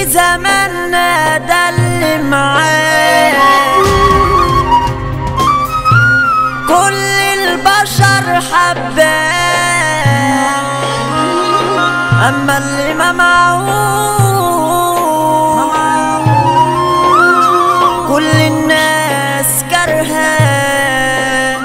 زماننا ده اللي معاه كل البشر حباه اما اللي ما معهوش كل الناس كرهاه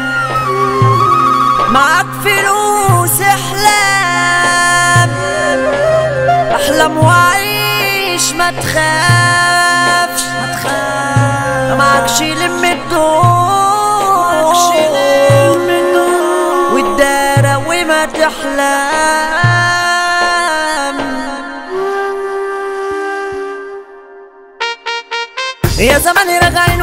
معاك فلوس احلام احلم وعيش ما تخافش ما تخافش معكش لم الدور والدارة وما تحلم يا زمان راجعين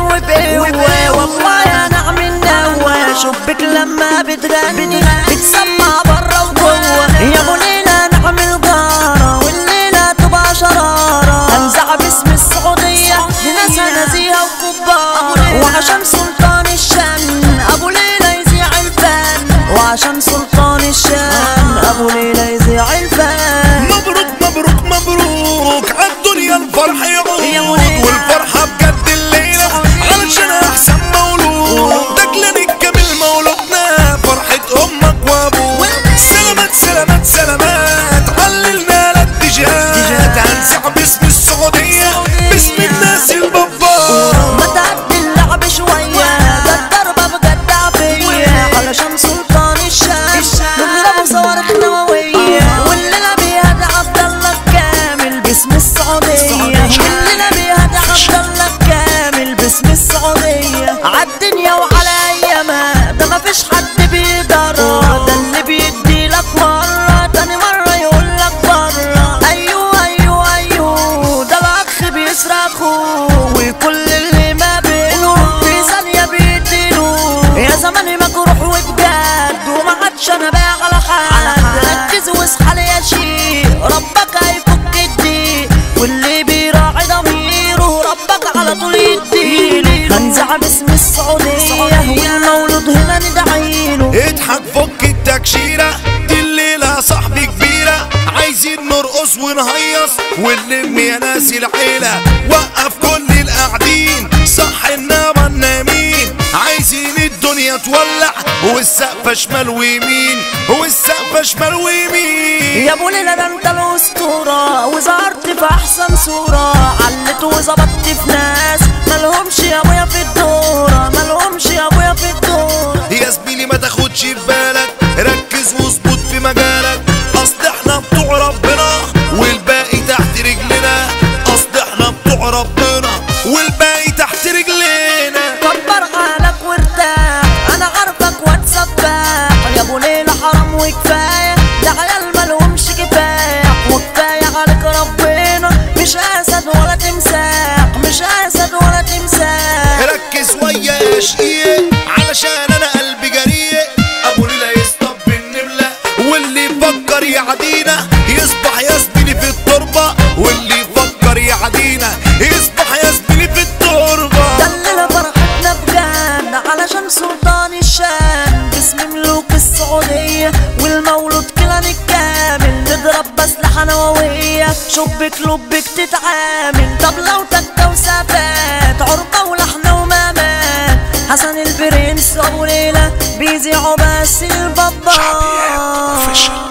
وبقوة والله يا نعم النوى شبك لما بتغني بتسمع برا وجوه يا ابو ليلى نعمل جارة والليلة تبقى شرارة هنزع باسم السعودية لناس نزيهة وكبار وعشان سلطان الشام ابو ليلى يذيع الفن وعشان سلطان الشام ابو ليلى يذيع الفن مبروك مبروك مبروك عالدنيا الفرح يا يعود ولينا. والفرحة بجد الليلة علشان أحسن مولود دجلة نكمل مولودنا فرحة أمك وأبوك سلامات سلامات سلامات عللنا للديجات هنسع باسم السعودية باسم الناس البابا ما تعدي اللعب شوية ده الضربة بجد عافية علشان سلطان الشام نضربه صواريخ نووية والليلة بيها ده عبد الله كامل باسم السعودية والليلة بيها ده عبد الله كامل باسم السعودية عالدنيا وعلى أيامها ده مفيش حد بيقدرها ده اللي بيدي لك مرة تاني مرة يقول لك برا أيوه أيوه أيوه ده الأخ بيسرق أخوه وكل اللي ما بينهم في ثانية بيديله يا زماني مجروح وبجد وما عادش أنا بايع على حد ركز واصحى لي يا شيخ ربك هيفك الضيق واللي بيراعي ضميره ربك على طول يديله هنزع باسم السعودية والمولود هنا ندعيله اضحك فك التكشيرة دي الليلة صاحبي كبيرة عايزين نرقص ونهيص ونلم يا ناس العيلة وقف كل القاعدين صح انما النايمين عايزين الدنيا تولع والسقف شمال ويمين والسقف شمال ويمين يا ابو ليلى ده انت الاسطوره وظهرت في احسن صوره علت وظبطت في ناس مالهمش يا ابويا في الدوره مالهمش يا ابويا في الدوره يا زميلي ما تاخدش في بالك ركز واظبط في مجالك اصل احنا بتوع ربنا والباقي تحت رجلنا اصل احنا بتوع ربنا والباقي تحت رجلنا كبر حالك وارتاح انا عارفك واتسبح يا ابو ليلى حرام وكفايه ده عيال مالهمش كفايه وكفايه عليك ربنا مش اسد ولا تمساح مش اسد ولا تمساح ركز ويا يا شقيق علشان انا قلبي جريء ابو ليلى يصطب النمله واللي يفكر يعدينا يصبح يا زميلي في التربه واللي يفكر يعدينا يصبح يا زميلي في التربه دلنا فرحتنا بجد علشان سلطان الشام باسم ملوك السعودية والمولود كلان الكامل نضرب بأسلحة نووية شبك لبك تتعامل طب لو تكة وسافات عربة ولحمة ومامات حسن البرنس أبو ليلى بيذيعوا بس البابا